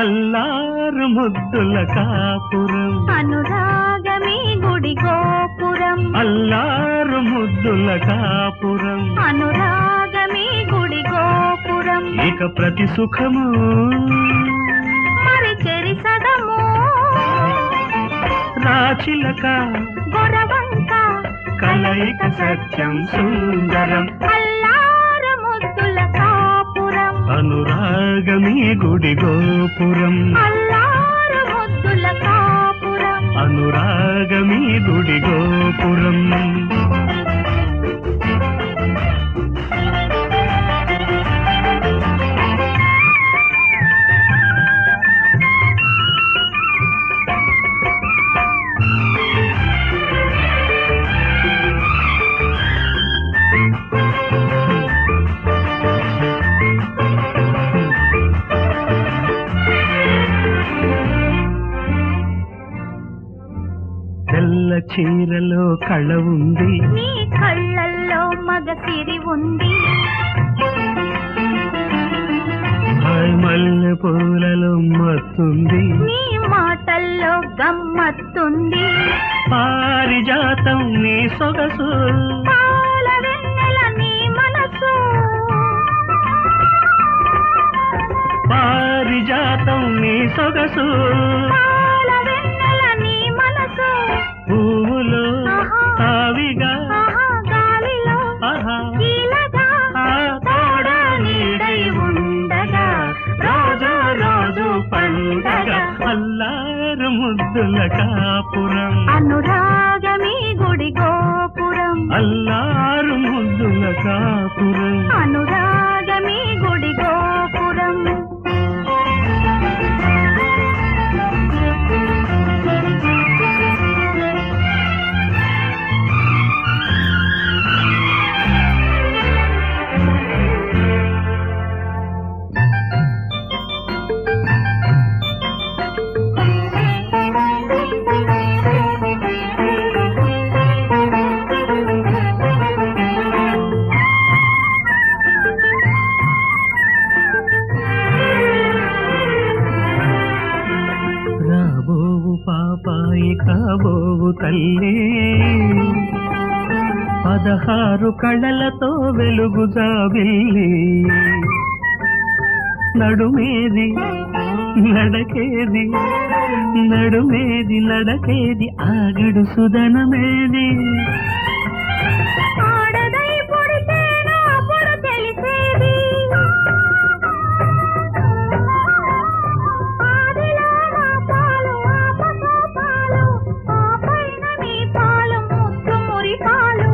అల్లారు ముద్దుల కాపురం అనురాగమే గుడి గోపురం అల్లారు ముద్దుల కాపురం అనురాగమే గుడి గోపురం ఇక ప్రతి సుఖము మరి చెరిసదము రాచిలక గొరవంక కలయిక సత్యం సుందరం అల్లారు ముద్దుల కాపురం అనురాగమీ గుడి గోపురం అల్లారు ముద్దుల కాపురం అనురాగమీ గుడి గోపురం తెల్ల చీరలో కళ ఉంది నీ కళ్ళల్లో మగ సిరి ఉంది హాయ్ మల్లె పూలలో మత్తుంది నీ మాటల్లో గమ్మత్తుంది పారిజాతం నీ సొగసు పాల వెన్నెల నీ మనసు పారిజాతం నీ సొగసు పాల వెన్నెల నీ మనసు పువ్వులో ఆహా. తావిగా ఆహా గాలిలో ఆహా కీలగా ఆ తోడ నీడై ఉండగా రోజు రోజు పండగ అల్లారు ముద్దుల కాపురం అనురాగమే గుడి గోపురం అల్లారు ముద్దుల కాపురం అనురాగమే గుడి గోపురం రాబోవు పాపాయి కాబోవు తల్లి పదహారు కళలతో వెలుగు జాబిల్లి నడుమేది నడకేది నడుమేది నడకేది ఆగడు సుదనమేది ఆడదై పుడితేనా అప్పుడు తెలిసేది ఆదిలో నా పాలు ఆపసో పాలు ఆపైన నీ పాలు ముద్దు మురి పాలు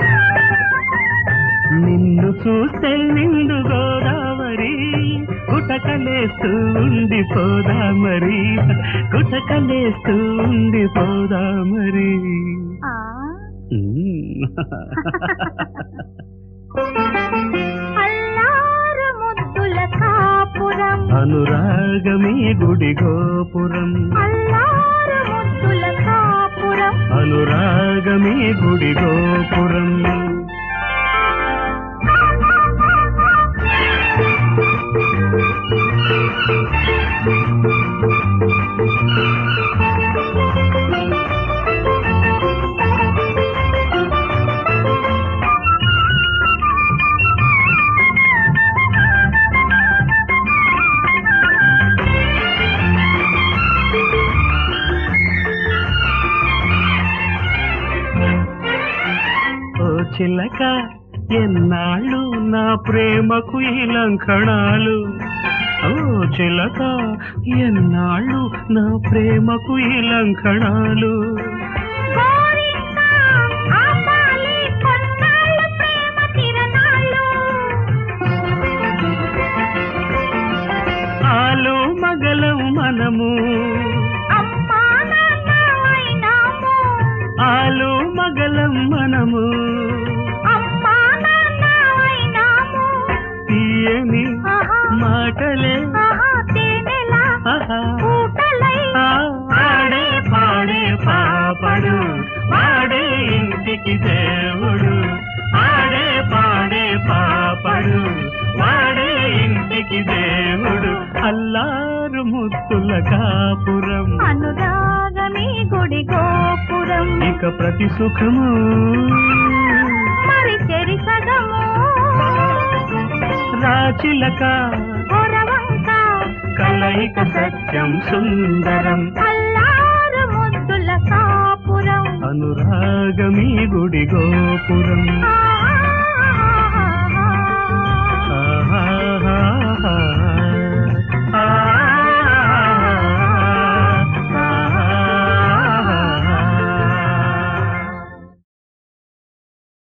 నిన్ను చూస్తే నిండు గోదావరి కుటకలేస్తూ ఉండిపోదా మరి కుటకలేస్తూ ఉండిపోదా మరి ఆ మ్మ్. అల్లారు ముద్దుల కాపురం అనురాగమే గుడి గోపురం అల్లారు ముద్దుల కాపురం అనురాగమే గుడి గోపురం ఓ చిలక ఎన్నాళ్ళు నా ప్రేమకు ఈ లంకణాలు ఓ చిలక ఎన్నాళ్ళు నా ప్రేమకు ఈ లంకణాలు గోరింక ఆపాలి కొన్నాళ్ళు ప్రేమ తిరణాలు ఆలు మగలం మనము అమ్మా నాన్న అయినాము ఆలు మగలం మనము అమ్మా నాన్న అయినాము తీయని ఆహా మాటలే ఆహా తేనెలా ఆహా పూటలై ఆ ఆడే పాడే పాపడు వాడే ఇంటికి దేవుడు ఆడే పాడే పాపడు వాడే ఇంటికి దేవుడు అల్లారు ముత్తుల కాపురం అనురాగమే గుడి గోపురం ఇక ప్రతి సుఖము మరి చెరి సగము రాచిలక పొరవంక కలయిక సత్యం సుందరం అల్లారు ముద్దుల కాపురం అనురాగమీ గుడి గోపురం ఆ